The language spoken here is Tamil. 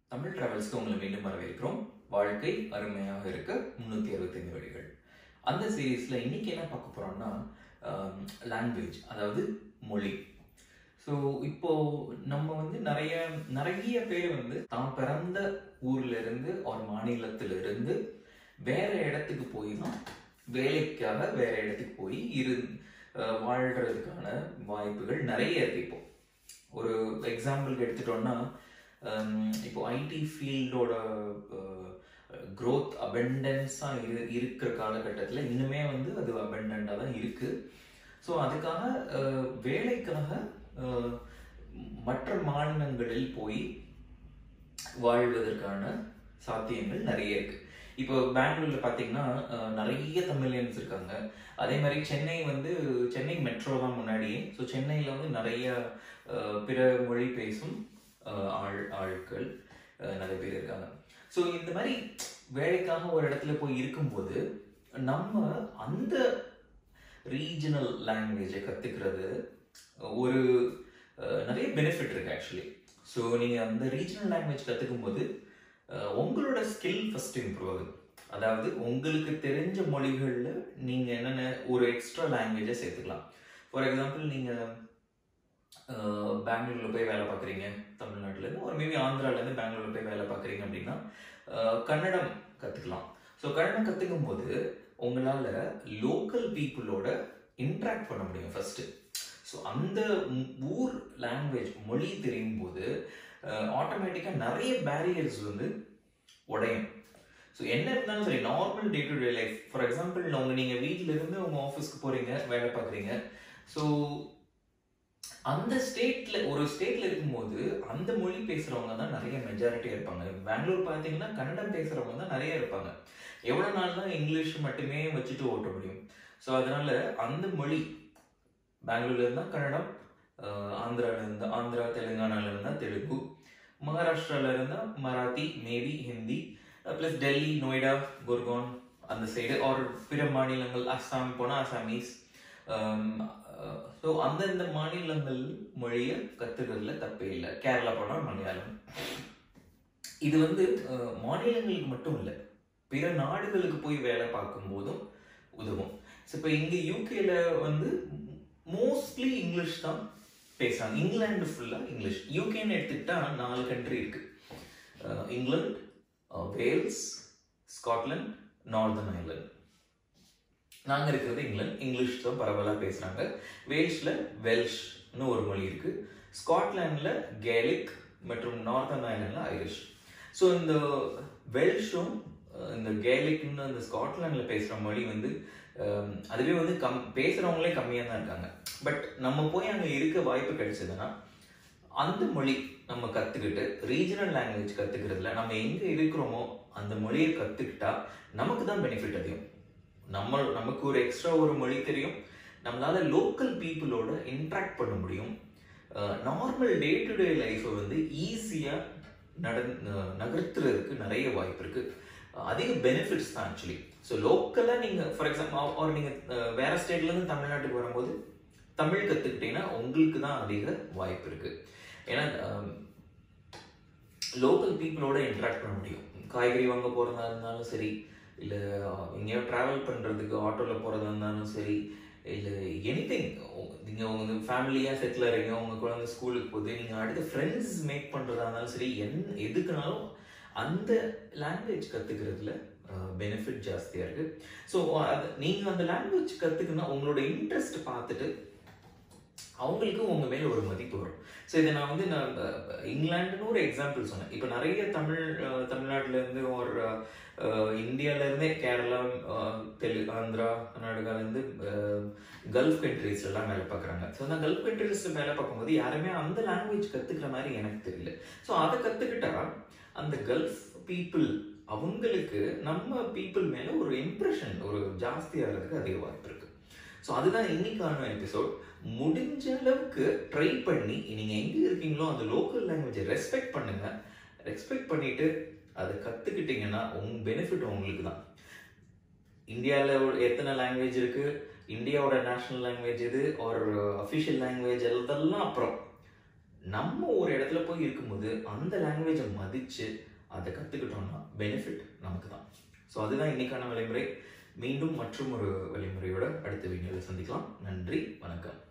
தமிழ் டிராவல்ஸ்க்கு உங்களை மீண்டும் வரவேற்கிறோம் வாழ்க்கை அருமையாக இருக்க முந்நூற்றி அறுபத்தைந்து வழிகள் அந்த சீரீஸில் இன்னைக்கு என்ன பார்க்க போகிறோம்னா லாங்குவேஜ் அதாவது மொழி ஸோ இப்போ நம்ம வந்து நிறைய நிறைய பேர் வந்து தான் பிறந்த ஊர்ல இருந்து ஒரு மாநிலத்துல இருந்து வேற இடத்துக்கு போய் தான் வேலைக்காக வேற இடத்துக்கு போய் இரு அஹ் வாழ்றதுக்கான வாய்ப்புகள் நிறைய இருக்கு இப்போ ஒரு எக்ஸாம்பிளுக்கு எடுத்துட்டோம்னா ஹம், இப்போ ஐடி ஃபீல்டோட க்ரோத் அபெண்டன்ஸாக இரு இருக்கிற காலகட்டத்தில் இன்னுமே வந்து அது அபெண்டண்டாக தான் இருக்கு ஸோ அதுக்காக அஹ், வேலைக்காக அஹ், மற்ற மாநிலங்களில் போய் வாழ்வதற்கான சாத்தியங்கள் நிறைய இருக்கு இப்போ பெங்களூர்ல பாத்தீங்கன்னா அஹ், நிறைய தமிழியன்ஸ் இருக்காங்க அதே மாதிரி சென்னை வந்து சென்னை மெட்ரோ தான் முன்னாடியே ஸோ சென்னையில் வந்து நிறைய அஹ், பிற மொழி பேசும் அஹ், ஆள் ஆட்கள் அஹ், நிறைய பேர் இருக்காங்க ஸோ இந்த மாதிரி வேலைக்காக ஒரு இடத்துல போய் இருக்கும்போது நம்ம அந்த ரீஜனல் லாங்குவேஜை கற்றுக்கிறது ஒரு அஹ், நிறைய பெனிஃபிட் இருக்கு ஆக்சுவலி ஸோ நீங்கள் அந்த ரீஜனல் லாங்குவேஜ் கற்றுக்கும் போது அஹ், உங்களோட ஸ்கில் ஃபர்ஸ்ட் இம்ப்ரூவ் ஆகுது அதாவது உங்களுக்கு தெரிஞ்ச மொழிகளில் நீங்கள் என்னென்ன ஒரு எக்ஸ்ட்ரா லாங்குவேஜை சேர்த்துக்கலாம் ஃபார் எக்ஸாம்பிள் நீங்கள் பெங்களூரில் போய் வேலை பார்க்குறீங்க தமிழ்நாட்டிலேருந்து ஒரு மேபி ஆந்திராலேருந்து பெங்களூரில் போய் வேலை பார்க்குறீங்க அப்படின்னா அஹ், கன்னடம் கற்றுக்கலாம் ஸோ கன்னடம் கற்றுக்கும் போது உங்களால் லோக்கல் பீப்புளோட இன்ட்ராக்ட் பண்ண முடியும் ஃபர்ஸ்ட் ஸோ அந்த ம்- ஊர் லாங்குவேஜ் மொழி தெரியும் போது ஆட்டோமேட்டிக்காக நிறைய பேரியர்ஸ் வந்து உடையும் ஸோ என்ன இருந்தாலும் சரி normal day to day life for example உங்க நீங்கள் வீட்டில இருந்து உங்கள் ஆஃபீஸ்க்கு போகிறீங்க வேலை பார்க்குறீங்க ஸோ அந்த ஸ்டேட்ல ஒரு ஸ்டேட்ல இருக்கும்போது அந்த மொழி பேசுறவங்க தான் நிறைய மெஜாரிட்டியா இருப்பாங்க பெங்களூர் பார்த்தீங்கன்னா கன்னடம் பேசுறவங்க தான் நிறைய இருப்பாங்க எவ்வளவு நாள் தான் இங்கிலீஷ் மட்டுமே வச்சுட்டு ஓட்ட முடியும் ஸோ அதனால அந்த மொழி பெங்களூர்ல இருந்தா கன்னடம் ஆஹ் ஆந்திரால இருந்தா ஆந்திரா தெலுங்கானால இருந்தா தெலுங்கு மகாராஷ்டிரால இருந்தா மராத்தி மேபி ஹிந்தி ப்ளஸ் டெல்லி நொய்டா குர்கான் அந்த சைடு ஒரு பிற மாநிலங்கள் அஸ்ஸாம் போனால் அசாமீஸ் ஸோ அந்தந்த மாநிலங்கள் மொழியை கற்றுக்கிறதுல தப்பே இல்லை கேரளா போனால் மலையாளம் இது வந்து அஹ், மாநிலங்களுக்கு மட்டும் இல்லை பிற நாடுகளுக்கு போய் வேலை பார்க்கும் போதும் உதவும் ஸோ இப்போ இங்கே யூகேல வந்து மோஸ்ட்லி இங்கிலீஷ் தான் பேசுறாங்க இங்கிலாந்து ஃபுல்லாக இங்கிலீஷ் யூகேன்னு எடுத்துக்கிட்டா நாலு கண்ட்ரி இருக்கு ah, England ah, Wales Scotland Northern Ireland நாங்கள் இருக்கிறது இங்கிலாந்து இங்கிலீஷ் தான் பரவலாக பேசுகிறாங்க வேல்ஸில் வெல்ஷ்னு ஒரு மொழி இருக்கு ஸ்காட்லாண்டில் கேலிக் மற்றும் நார்தர்ன் ஐர்லாண்டில் ஐரிஷ் ஸோ இந்த வெல்ஷும் அஹ், இந்த கேலிக்னு அந்த ஸ்காட்லாண்டில் பேசுகிற மொழி வந்து அஹ், அதுவே வந்து கம் பேசுகிறவங்களே கம்மியாக தான் இருக்காங்க பட் நம்ம போய் அங்கே இருக்க வாய்ப்பு கிடைச்சதுன்னா அந்த மொழி நம்ம கற்றுக்கிட்டு ரீஜனல் லாங்குவேஜ் கற்றுக்கிறதுல நம்ம எங்கே இருக்கிறோமோ அந்த மொழியை கற்றுக்கிட்டா நமக்கு தான் பெனிஃபிட் அதிகம் நம்ம நமக்கு ஒரு எக்ஸ்ட்ரா ஒரு மொழி தெரியும் நம்மளால லோக்கல் பீப்புளோட இன்ட்ராக்ட் பண்ண முடியும் நார்மல் டே டு டே லைஃப்பை வந்து ஈஸியாக நட அஹ் நகர்த்துறதுக்கு நிறைய வாய்ப்பு இருக்கு அஹ் அதிக பெனிஃபிட்ஸ் தான் ஆக்சுவலி ஸோ லோக்கலாக நீங்கள் ஃபார் எக்ஸாம்பிள் ஒரு நீங்கள் வேற ஸ்டேட்லேருந்து தமிழ்நாட்டுக்கு வரும்போது தமிழ் கற்றுக்கிட்டீங்கன்னா உங்களுக்கு தான் அதிக வாய்ப்பு இருக்கு ஏன்னா லோக்கல் பீப்புளோட இன்ட்ராக்ட் பண்ண முடியும் காய்கறி வாங்க போகிறதா இருந்தாலும் சரி இல்லை எங்கேயோ ட்ராவல் பண்ணுறதுக்கு ஆட்டோவில் போகிறதா இருந்தாலும் சரி இல்லை எனிதிங் நீங்கள் உங்கள் ஃபேமிலியாக செட்டில் ஆகிறீங்க உங்கள் குழந்தை ஸ்கூலுக்கு போகுது நீங்கள் அடுத்து ஃப்ரெண்ட்ஸ் மேக் பண்ணுறதா இருந்தாலும் சரி என் எதுக்குனாலும் அந்த லாங்குவேஜ் கற்றுக்கிறதுல பெனிஃபிட் ஜாஸ்தியாக இருக்குது ஸோ அது நீங்கள் அந்த லாங்குவேஜ் கற்றுக்கணும் உங்களோட இன்ட்ரெஸ்ட் பார்த்துட்டு அவங்களுக்கு உங்க மேல ஒரு மதிப்பு வரும் ஸோ இதை நான் வந்து நான் அஹ், இங்கிலாந்துன்னு ஒரு எக்ஸாம்பிள் சொன்னேன் இப்போ நிறைய தமிழ் அஹ், தமிழ்நாட்டுல இருந்து ஒரு அஹ், இந்தியால இருந்தே கேரளா அஹ், தெலுங்கு ஆந்திரா கர்நாடகால இருந்து அஹ், கல்ஃப் கண்ட்ரீஸ்ல எல்லாம் வேலை பார்க்குறாங்க ஸோ அந்த கல்ஃப் கண்ட்ரீஸ்ல வேலை பார்க்கும்போது யாருமே அந்த லாங்குவேஜ் கத்துக்கிற மாதிரி எனக்கு தெரியல ஸோ அதை கத்துக்கிட்டா அந்த கல்ஃப் பீப்புள் அவங்களுக்கு நம்ம பீப்புள் மேல ஒரு இம்ப்ரெஷன் ஒரு ஜாஸ்தி ஆகிறதுக்கு அதிக வாய்ப்பு இருக்கு ஸோ அதுதான் இன்னைக்கான எபிசோட் முடிஞ்ச அளவுக்கு ட்ரை பண்ணி நீங்க எங்க இருக்கீங்களோ அந்த லோக்கல் லாங்குவேஜை ரெஸ்பெக்ட் பண்ணுங்க ரெஸ்பெக்ட் பண்ணிட்டு அதை கத்துக்கிட்டீங்கன்னா உங்க பெனிஃபிட் உங்களுக்கு தான் இந்தியாவில் எத்தனை லாங்குவேஜ் இருக்கு இந்தியாவோட நேஷனல் லாங்குவேஜ் எது ஒரு அஃபிஷியல் லாங்குவேஜ் அதெல்லாம் அப்புறம் நம்ம ஒரு இடத்துல போய் இருக்கும்போது அந்த லாங்குவேஜை மதித்து அதை கற்றுக்கிட்டோம்னா பெனிஃபிட் நமக்கு தான் ஸோ அதுதான் இன்னைக்கான வழிமுறை மீண்டும் மற்றும் ஒரு வழிமுறையோட அடுத்த வீடியோவில் சந்திக்கலாம் நன்றி வணக்கம்